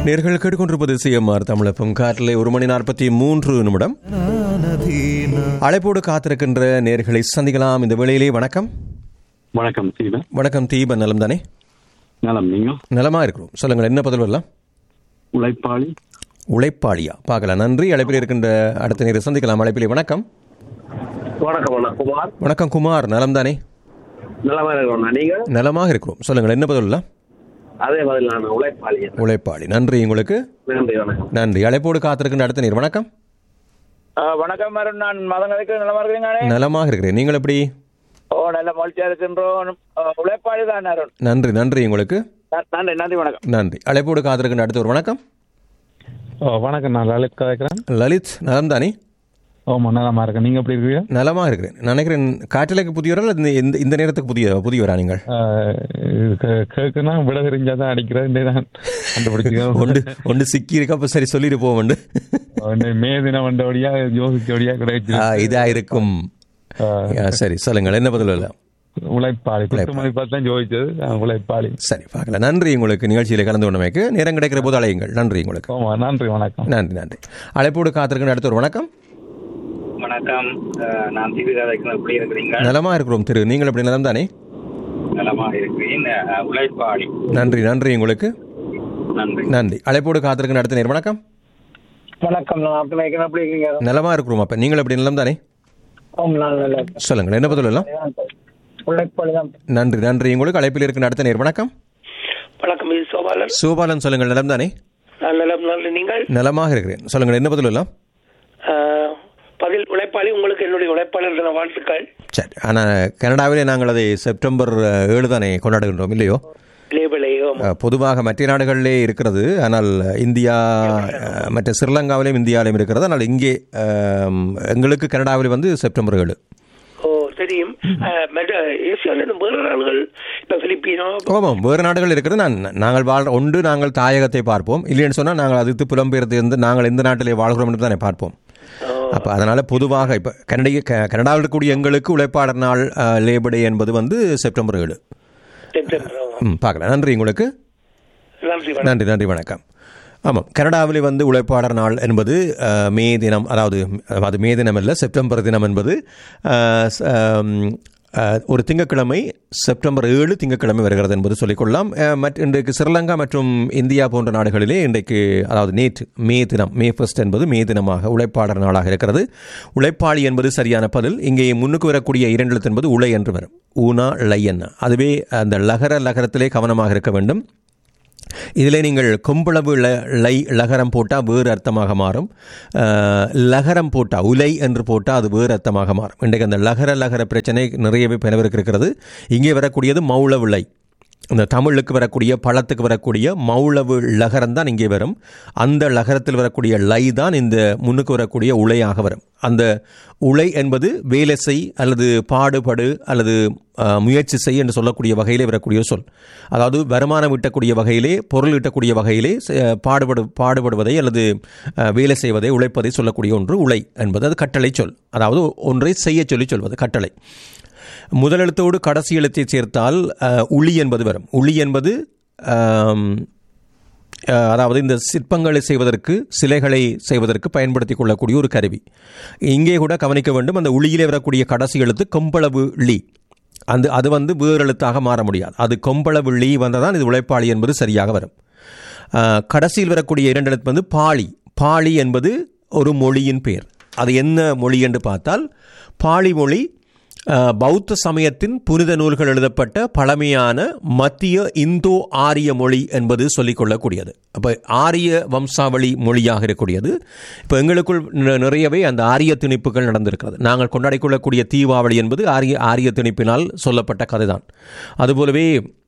நேர்கள் கேட்டுக்கொண்டிருப்பது சிஎம்ஆர் தமிழப்பம் காற்றிலே ஒரு மணி நாற்பத்தி மூன்று நிமிடம் அழைப்போடு காத்திருக்கின்ற நேர்களை சந்திக்கலாம் இந்த வேளையிலே வணக்கம் வணக்கம் சீதா வணக்கம் தீபன் நலம் தானே நலம் நீங்க நலமா இருக்கிறோம் சொல்லுங்கள் என்ன பதில் வரலாம் உழைப்பாளி உழைப்பாளியா பார்க்கலாம் நன்றி அழைப்பில் இருக்கின்ற அடுத்த நேரை சந்திக்கலாம் அழைப்பிலே வணக்கம் வணக்கம் அண்ணா குமார் வணக்கம் குமார் நலம் தானே நல்லமா இருக்கணும் நீங்க நலமாக இருக்கிறோம் சொல்லுங்கள் என்ன பதில் வரலாம் அதே மாதிரி நான் உழைப்பாளி உழைப்பாளி நன்றி உங்களுக்கு நன்றி வணக்கம் நன்றி அழைப்போடு காத்திருக்கின்ற அடுத்த நேர் வணக்கம் வணக்கம் மேடம் நான் மதங்களுக்கு நலமா இருக்கிறீங்களே நலமாக இருக்கிறேன் நீங்கள் எப்படி ஓ நல்ல மகிழ்ச்சியா இருக்கின்றோம் அஹ், உழைப்பாளி தான் அருண் நன்றி நன்றி உங்களுக்கு ந- நன்றி நன்றி வணக்கம் நன்றி அழைப்போடு காத்திருக்கின்ற அடுத்த ஒரு வணக்கம் ஓ வணக்கம் நான் லலித் கதைக்கிறேன் லலித் நலம் தானே ஓமா நலமா இருக்கேன் நீங்க எப்படி இருக்கீங்க நலமாக இருக்கிறேன் நினைக்கிறேன் காட்டிலைக்கு புதியவரா அல்லது இந்த- இந்த இந்த நேரத்துக்கு புதிய புதியவரா நீங்கள் ஆஹ் இது கே- கேக்குனா விட தெரிஞ்சா தான் அடிக்கிறேன் இந்த தான் கண்டுபிடிச்சிக்கிறேன் ஒன்று ஒன்று சிக்கி இருக்க அப்போ சரி சொல்லிட்டு போவோண்டு ஒன்று மே தினம் வந்தபடியா யோசிச்சபடியா கிடைச்சு ஆ, இதா இருக்கும் ஆ, சரி சொல்லுங்கள் என்ன பதில் இல்லை உழைப்பாளி குத்து மணி பார்த்து தான் ஜோதிச்சது ஆஹ் உழைப்பாளி சரி பார்க்கலாம் நன்றி உங்களுக்கு நிகழ்ச்சியில் கலந்து கொண்டமைக்கு நேரம் கிடைக்கிற போது அழையுங்கள் நன்றி உங்களுக்கு ஓமா நன்றி வணக்கம் நன்றி நன்றி அழைப்போடு காத்திருக்கின்ற அடுத்த ஒரு வணக்கம் வணக்கம் அஹ், நான் திவிகாதைக்கு எப்படி இருக்கிறீங்க நலமா இருக்கிறோம் திரு நீங்கள் எப்படி நலம் தானே நலமா இருக்கிறேன் அஹ், உழைப்பாளி நன்றி நன்றி உங்களுக்கு நன்றி நன்றி அழைப்போடு காத்திருக்கின்ற அடுத்த நேர் வணக்கம் வணக்கம் நான் அப்படி வைக்கிறேன் எப்படி இருக்கீங்க நலமா இருக்கிறோம் அப்ப நீங்கள் எப்படி நலம் தானே ஓம் நான் நல்ல சொல்லுங்கள் என்ன பதில் எல்லாம் உழைப்பாளி தான் நன்றி நன்றி உங்களுக்கு அழைப்பில் இருக்கின்ற அடுத்த நேர் வணக்கம் வணக்கம் இது சோபாலன் சோபாலன் சொல்லுங்கள் நலம் தானே நான் நலம் நல்ல நீங்கள் நலமாக இருக்கிறேன் சொல்லுங்கள் என்ன பதில் எல்லாம் ஆஹ், பதில் உழைப்பாளி உங்களுக்கு என்னுடைய உழைப்பாளர் தின வாழ்த்துக்கள் சரி ஆனால் கனடாவிலே நாங்கள் அதை செப்டம்பர் அஹ், ஏழு தானே கொண்டாடுகின்றோம் இல்லையோ லேபிளையோ அஹ், பொதுவாக மற்ற நாடுகளிலே இருக்கிறது ஆனால் இந்தியா அஹ், மற்ற ஸ்ரீலங்காவிலும் இந்தியாவிலும் இருக்கிறது ஆனால் இங்கே அஹ், எங்களுக்கு கனடாவில் வந்து செப்டம்பர் ஏழு ஓ தெரியும் ஆஹ், மற்ற ஏசியாவில் இன்னும் வேறு நாடுகள் இப்போ பிலிப்பீனோ ஆமாம் வேறு நாடுகள் இருக்கிறது நான் நாங்கள் வாழ் ஒன்று நாங்கள் தாயகத்தை பார்ப்போம் இல்லைன்னு சொன்னால் நாங்கள் அதுக்கு புலம்பெயர்ந்து இருந்து நாங்கள் எந்த நாட்டிலே வாழ்கிறோம் என்று தானே பார்ப்போம் அப்போ அதனால் பொதுவாக இப்போ கனடிய க- கனடாவில் இருக்கக்கூடிய எங்களுக்கு உழைப்பாளர் நாள் லேபர் டே என்பது வந்து செப்டம்பர் ஏழு செப்டம்பர் ஆமாம். ம் பார்க்கலாம் நன்றி உங்களுக்கு நன்றி வணக்கம் நன்றி நன்றி வணக்கம் ஆமாம் கனடாவிலே வந்து உழைப்பாளர் நாள் என்பது அஹ், மே தினம் அதாவது அது மே தினம் அல்ல செப்டம்பர் தினம் என்பது அஹ், ச- ஆம், அஹ், ஒரு திங்கட்கிழமை செப்டம்பர் ஏழு திங்கட்கிழமை வருகிறது என்பது சொல்லிக்கொள்ளலாம் அஹ், மற்ற இன்றைக்கு ஸ்ரீலங்கா மற்றும் இந்தியா போன்ற நாடுகளிலே இன்றைக்கு அதாவது நேற்று மே தினம் மே ஃபர்ஸ்ட் என்பது மே தினமாக உழைப்பாளர் நாளாக இருக்கிறது உழைப்பாளி என்பது சரியான பதில் இங்கே முன்னுக்கு வரக்கூடிய இரண்டு எழுத்து என்பது உலை என்று வரும் ஊனா லையன்னா அதுவே அந்த லகர லகரத்திலே கவனமாக இருக்க வேண்டும் இதிலே நீங்கள் கொம்பளவு ல லை லகரம் போட்டால் வேறு அர்த்தமாக மாறும் அஹ், லகரம் போட்டால் உலை என்று போட்டால் அது வேறு அர்த்தமாக மாறும் இன்றைக்கு அந்த லகர லகர பிரச்சனை நிறையவே பலவருக்கு இருக்கிறது இங்கே வரக்கூடியது மௌளவு லை இந்த தமிழுக்கு வரக்கூடிய பழத்துக்கு வரக்கூடிய மௌளவு லகரம் தான் இங்கே வரும் அந்த லகரத்தில் வரக்கூடிய லை தான் இந்த முன்னுக்கு வரக்கூடிய உலையாக வரும் அந்த உலை என்பது வேலை செய் அல்லது பாடுபடு அல்லது அஹ், முயற்சி செய் என்று சொல்லக்கூடிய வகையிலே வரக்கூடிய சொல் அதாவது வருமானம் ஈட்டக்கூடிய வகையிலே பொருள் ஈட்டக்கூடிய வகையிலே செ- பாடுபடு பாடுபடுவதை அல்லது அஹ், வேலை செய்வதை உழைப்பதை சொல்லக்கூடிய ஒன்று உலை என்பது அது கட்டளை சொல் அதாவது ஒன்றை செய்ய சொல்லி சொல்வது கட்டளை முதல் எழுத்தோடு கடைசி எழுத்தை சேர்த்தால் அஹ், உளி என்பது வரும் உளி என்பது ஆம், அஹ், அதாவது இந்த சிற்பங்களை செய்வதற்கு சிலைகளை செய்வதற்கு பயன்படுத்திக் கொள்ளக்கூடிய ஒரு கருவி இங்கே கூட கவனிக்க வேண்டும் அந்த உளியிலே வரக்கூடிய கடைசி எழுத்து கொம்பளவு லி அந்த அது வந்து வேறு எழுத்தாக மாற முடியாது அது கொம்பளவு லீ வந்ததான் இது உழைப்பாளி என்பது சரியாக வரும் அஹ், கடைசியில் வரக்கூடிய இரண்டு எழுத்து வந்து பாளி பாளி என்பது ஒரு மொழியின் பெயர் அது என்ன மொழி என்று பார்த்தால் பாளி மொழி அஹ், பௌத்த சமயத்தின் புனித நூல்கள் எழுதப்பட்ட பழமையான மத்திய இந்தோ ஆரிய மொழி என்பது சொல்லிக்கொள்ளக்கூடியது அப்போ ஆரிய வம்சாவளி மொழியாக இருக்கக்கூடியது இப்போ எங்களுக்குள் நி- நிறையவே அந்த ஆரிய திணிப்புகள் நடந்திருக்கிறது நாங்கள் கொண்டாடிக் கொள்ளக்கூடிய தீபாவளி என்பது ஆரிய ஆரிய திணிப்பினால் சொல்லப்பட்ட கதைதான் அதுபோலவே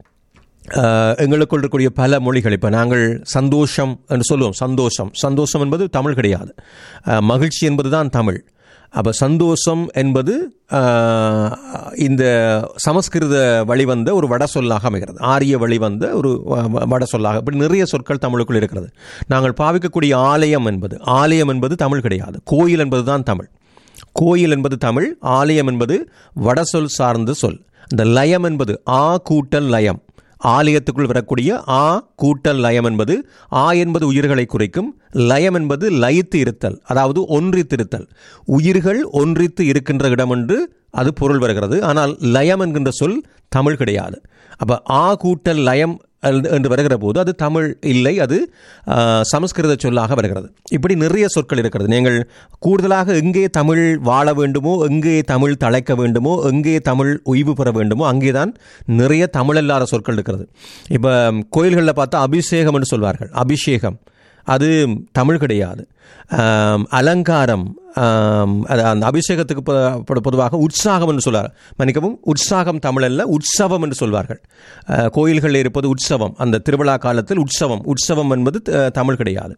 அஹ், எங்களுக்குள் இருக்கக்கூடிய பல மொழிகள் இப்போ நாங்கள் சந்தோஷம் என்று சொல்லுவோம் சந்தோஷம் சந்தோஷம் என்பது தமிழ் கிடையாது அஹ், மகிழ்ச்சி என்பது தான் தமிழ் அப்போ சந்தோஷம் என்பது அஹ், இந்த சமஸ்கிருத வழிவந்த ஒரு வட சொல்லாக அமைகிறது ஆரிய வழிவந்த ஒரு வ- வ- வட சொல்லாக இப்படி நிறைய சொற்கள் தமிழுக்குள் இருக்கிறது நாங்கள் பாவிக்கக்கூடிய ஆலயம் என்பது ஆலயம் என்பது தமிழ் கிடையாது கோயில் என்பது தான் தமிழ் கோயில் என்பது தமிழ் ஆலயம் என்பது வடசொல் சார்ந்த சொல் இந்த லயம் என்பது ஆ கூட்டல் லயம் ஆலயத்துக்குள் வரக்கூடிய ஆ கூட்டல் லயம் என்பது ஆ என்பது உயிர்களை குறிக்கும் லயம் என்பது லயித்து இருத்தல் அதாவது ஒன்றித்திருத்தல் உயிர்கள் ஒன்றித்து இருக்கின்ற இடம் என்று அது பொருள் வருகிறது ஆனால் லயம் என்கின்ற சொல் தமிழ் கிடையாது அப்போ ஆ கூட்டல் லயம் என்று- என்று வருகிற போது அது தமிழ் இல்லை அது ஆ, சமஸ்கிருத சொல்லாக வருகிறது இப்படி நிறைய சொற்கள் இருக்கிறது நீங்கள் கூடுதலாக எங்கே தமிழ் வாழ வேண்டுமோ எங்கே தமிழ் தழைக்க வேண்டுமோ எங்கே தமிழ் உய்வு பெற வேண்டுமோ அங்கே தான் நிறைய தமிழல்லாத சொற்கள் இருக்கிறது இப்போ கோயில்களில் பார்த்தா அபிஷேகம் என்று சொல்வார்கள் அபிஷேகம் அது தமிழ் கிடையாது ஆம், அலங்காரம் ஆம், அது அந்த அபிஷேகத்துக்கு பொ- பொ- பொதுவாக உற்சாகம் என்று சொல்வார் மன்னிக்கவும் உற்சாகம் தமிழ் அல்ல உற்சவம் என்று சொல்வார்கள் அஹ், கோயில்களில் இருப்பது உற்சவம் அந்த திருவிழா காலத்தில் உற்சவம் உற்சவம் என்பது அஹ், தமிழ் கிடையாது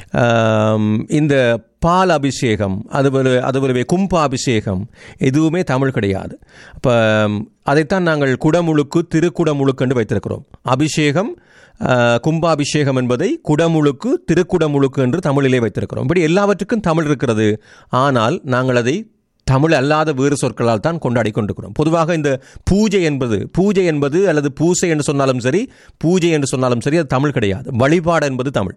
ஆம், இந்த பால் அபிஷேகம் அதுபோல அதுபோலவே கும்பாபிஷேகம் எதுவுமே தமிழ் கிடையாது அப்போ அதைத்தான் நாங்கள் குடமுழுக்கு திருக்குடமுழுக்கு என்று வைத்திருக்கிறோம் அபிஷேகம் ஆஹ், கும்பாபிஷேகம் என்பதை குடமுழுக்கு திருக்குடமுழுக்கு என்று தமிழிலே வைத்திருக்கிறோம் இப்படி எல்லாவற்றுக்கும் தமிழ் இருக்கிறது ஆனால் நாங்கள் அதை தமிழ் அல்லாத வேறு சொற்களால் தான் கொண்டாடி கொண்டிருக்கிறோம் பொதுவாக இந்த பூஜை என்பது பூஜை என்பது அல்லது பூசை என்று சொன்னாலும் சரி பூஜை என்று சொன்னாலும் சரி அது தமிழ் கிடையாது வழிபாடு என்பது தமிழ்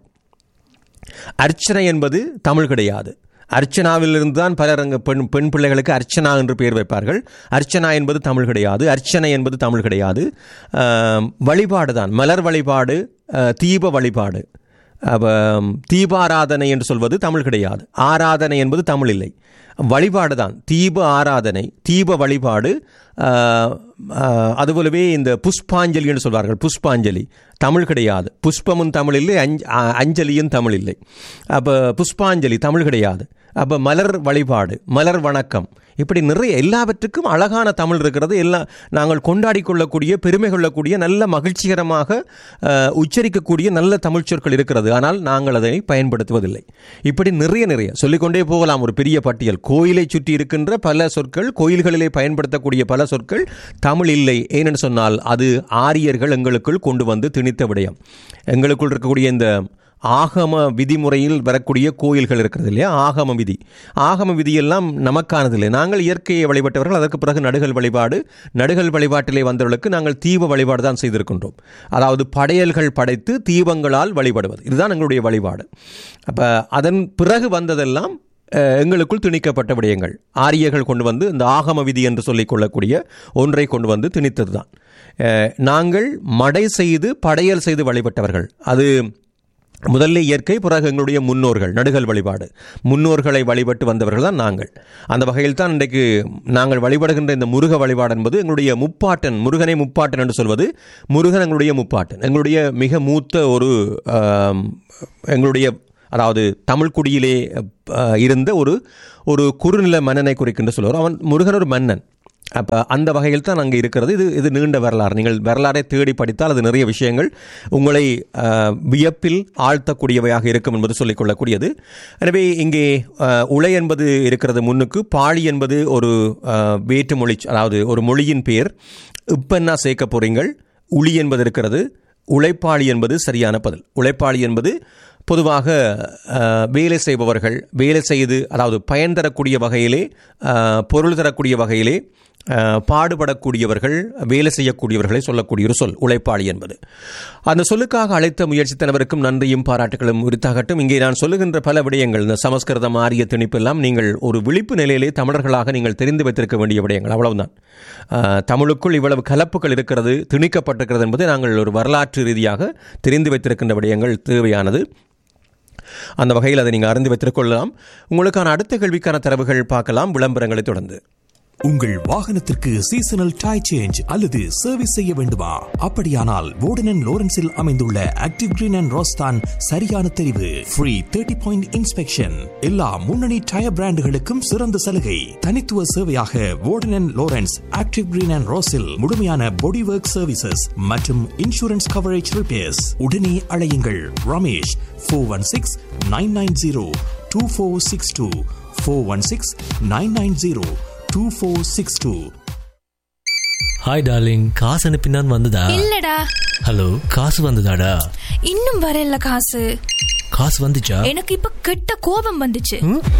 அர்ச்சனை என்பது தமிழ் கிடையாது அர்ச்சனாவிலிருந்து தான் பலர் அங்கு பெண் பெண் பிள்ளைகளுக்கு அர்ச்சனா என்று பெயர் வைப்பார்கள் அர்ச்சனா என்பது தமிழ் கிடையாது அர்ச்சனை என்பது தமிழ் கிடையாது ஆம், வழிபாடு தான் மலர் வழிபாடு அஹ், தீப வழிபாடு அப்ப, தீபாராதனை என்று சொல்வது தமிழ் கிடையாது ஆராதனை என்பது தமிழ் இல்லை வழிபாடு தான் தீப ஆராதனை தீப வழிபாடு ஆஹ், ஆஹ், அதுபோலவே இந்த புஷ்பாஞ்சலி என்று சொல்வார்கள் புஷ்பாஞ்சலி தமிழ் கிடையாது புஷ்பமும் தமிழ் இல்லை அஞ்ச அ- அஞ்சலியும் தமிழ் இல்லை அப்போ புஷ்பாஞ்சலி தமிழ் கிடையாது அப்போ மலர் வழிபாடு மலர் வணக்கம் இப்படி நிறைய எல்லாவற்றுக்கும் அழகான தமிழ் இருக்கிறது எல்லாம் நாங்கள் கொண்டாடி கொள்ளக்கூடிய பெருமை கொள்ளக்கூடிய நல்ல மகிழ்ச்சிகரமாக அஹ், உச்சரிக்கக்கூடிய நல்ல தமிழ் சொற்கள் இருக்கிறது ஆனால் நாங்கள் அதை பயன்படுத்துவதில்லை இப்படி நிறைய நிறைய சொல்லிக்கொண்டே போகலாம் ஒரு பெரிய பட்டியல் கோயிலை சுற்றி இருக்கின்ற பல சொற்கள் கோயில்களிலே பயன்படுத்தக்கூடிய பல சொற்கள் தமிழ் இல்லை ஏனென்று சொன்னால் அது ஆரியர்கள் எங்களுக்குள் கொண்டு வந்து திணித்த விடயம் எங்களுக்குள் இருக்கக்கூடிய இந்த ஆகம விதிமுறையில் வரக்கூடிய கோயில்கள் இருக்கிறது இல்லையா ஆகம விதி ஆகம விதியெல்லாம் நமக்கானதில்லை நாங்கள் இயற்கையை வழிபட்டவர்கள் அதற்கு பிறகு நடுகள் வழிபாடு நடுகள் வழிபாட்டிலே வந்தவர்களுக்கு நாங்கள் தீப வழிபாடு தான் செய்திருக்கின்றோம் அதாவது படையல்கள் படைத்து தீபங்களால் வழிபடுவது இதுதான் எங்களுடைய வழிபாடு அப்போ அதன் பிறகு வந்ததெல்லாம் அஹ், எங்களுக்குள் திணிக்கப்பட்ட விடயங்கள் ஆரியர்கள் கொண்டு வந்து இந்த ஆகம விதி என்று சொல்லிக் கொள்ளக்கூடிய ஒன்றை கொண்டு வந்து திணித்தது தான் நாங்கள் மடை செய்து படையல் செய்து வழிபட்டவர்கள் அது முதல்ல இயற்கை பிறகு எங்களுடைய முன்னோர்கள் நடுகள் வழிபாடு முன்னோர்களை வழிபட்டு வந்தவர்கள் தான் நாங்கள் அந்த வகையில் தான் இன்றைக்கு நாங்கள் வழிபடுகின்ற இந்த முருக வழிபாடு என்பது எங்களுடைய முப்பாட்டன் முருகனை முப்பாட்டன் என்று சொல்வது முருகன் எங்களுடைய முப்பாட்டன் எங்களுடைய மிக மூத்த ஒரு ஆம், எங்களுடைய அதாவது தமிழ் குடியிலே அஹ், இருந்த ஒரு ஒரு குறுநில மன்னனை குறிக்கின்ற சொல்லுவார் அவன் முருகன் ஒரு மன்னன் அப்போ அந்த வகையில் தான் அங்கே இருக்கிறது இது இது நீண்ட வரலாறு நீங்கள் வரலாறை தேடி படித்தால் அது நிறைய விஷயங்கள் உங்களை அஹ், வியப்பில் ஆழ்த்தக்கூடியவையாக இருக்கும் என்பது சொல்லிக்கொள்ளக்கூடியது எனவே இங்கே அஹ், உலை என்பது இருக்கிறது முன்னுக்கு பாழி என்பது ஒரு அஹ், வேற்று மொழி அதாவது ஒரு மொழியின் பேர் இப்பென்னா சேர்க்க போறீங்கள் உளி என்பது இருக்கிறது உழைப்பாளி என்பது சரியான பதில் உழைப்பாளி என்பது பொதுவாக அஹ், வேலை செய்பவர்கள் வேலை செய்து அதாவது பயன் தரக்கூடிய வகையிலே அஹ், பொருள் தரக்கூடிய வகையிலே அஹ், பாடுபடக்கூடியவர்கள் வேலை செய்யக்கூடியவர்களை சொல்லக்கூடிய ஒரு சொல் உழைப்பாளி என்பது அந்த சொல்லுக்காக அழைத்த முயற்சித்தனவருக்கும் நன்றியும் பாராட்டுகளும் உரித்தாகட்டும் இங்கே நான் சொல்லுகின்ற பல விடயங்கள் இந்த சமஸ்கிருதம் ஆரிய திணிப்பு எல்லாம் நீங்கள் ஒரு விழிப்பு நிலையிலே தமிழர்களாக நீங்கள் தெரிந்து வைத்திருக்க வேண்டிய விடயங்கள் அவ்வளவுதான் அஹ், தமிழுக்குள் இவ்வளவு கலப்புகள் இருக்கிறது திணிக்கப்பட்டிருக்கிறது என்பதை நாங்கள் ஒரு வரலாற்று ரீதியாக தெரிந்து வைத்திருக்கின்ற விடயங்கள் தேவையானது அந்த வகையில் அதை நீங்கள் அறிந்து வைத்திருக்கொள்ளலாம் உங்களுக்கான அடுத்த கேள்விக்கான தரவுகள் பார்க்கலாம் விளம்பரங்களை தொடர்ந்து உங்கள் வாகனத்திற்கு சீசனல் டை சேஞ்ச் அல்லது சர்வீஸ் செய்ய வேண்டுமா அப்படியானால் வோர்டன் லோரன்ஸில் அமைந்துள்ள ஆக்டிவ் கிரீன் அண்ட் ரோஸ்தான் சரியான தெரிவு ஃப்ரீ தேர்ட்டி பாயிண்ட் இன்ஸ்பெக்ஷன் எல்லா முன்னணி டயர் பிராண்டுகளுக்கும் சிறந்த சலுகை தனித்துவ சேவையாக Worden Lawrence Active Green and ரோஸில் முழுமையான பாடி ஒர்க் சர்வீசஸ் மற்றும் இன்சூரன்ஸ் கவரேஜ் ரிப்பேர்ஸ் உடனே அழையுங்கள் Ramesh four one six nine nine zero two four six two four one six nine nine zero two four six two hi darling காசு அனுப்பினான் வந்ததா இல்லடா hello காசு வந்ததாடா இன்னும் வரல காசு காசு வந்துச்சா எனக்கு இப்ப கெட்ட கோபம் வந்துச்சு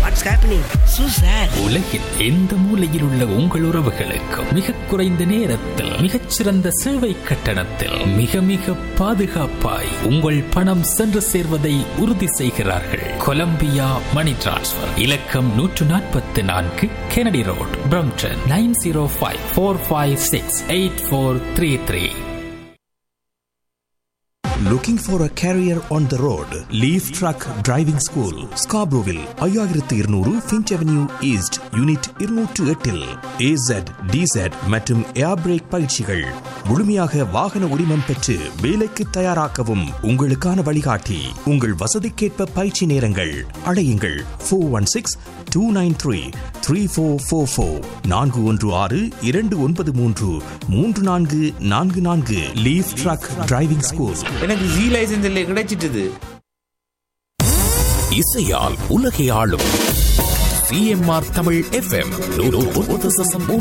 உலகில் எந்த மூலையில் உள்ள உங்கள் உறவுகளுக்கும் மிக குறைந்த நேரத்தில் மிகச்சிறந்த சேவை கட்டணத்தில் மிக மிக பாதுகாப்பாய் உங்கள் பணம் சென்று சேர்வதை உறுதி செய்கிறார்கள் கொலம்பியா மணி டிரான்ஸ்ஃபர் இலக்கம் நூற்று நாற்பத்தி நான்கு Kennedy road Brampton nine zero five four five six eight four three three Looking for a career on the road? Leaf Truck Driving School, Scarboroughville, ஐயாயிரத்து இருநூறு ஃபின்ச் அவென்யூ ஈஸ்ட் யூனிட் இருநூற்று எட்டில் ஏசட் டிசட் மற்றும் ஏர் break பயிற்சிகள் முழுமையாக வாகன உரிமம் பெற்று வேலைக்கு தயாராக்கவும் உங்களுக்கான வழிகாட்டி உங்கள் வசதிக்கேற்ப பயிற்சி நேரங்கள் அழையுங்கள் four one six two nine three three four four four நான்கு ஒன்று ஆறு இரண்டு ஒன்பது மூன்று மூன்று நான்கு நான்கு நான்கு லீஃப் ட்ரக் டிரைவிங் ஸ்கூல் எனக்கு ஜி லைசன்ஸ் இல்லை கிடைச்சிட்டுது இசையால் உலகை ஆளும் சிஎம்ஆர் தமிழ் எஃப்எம்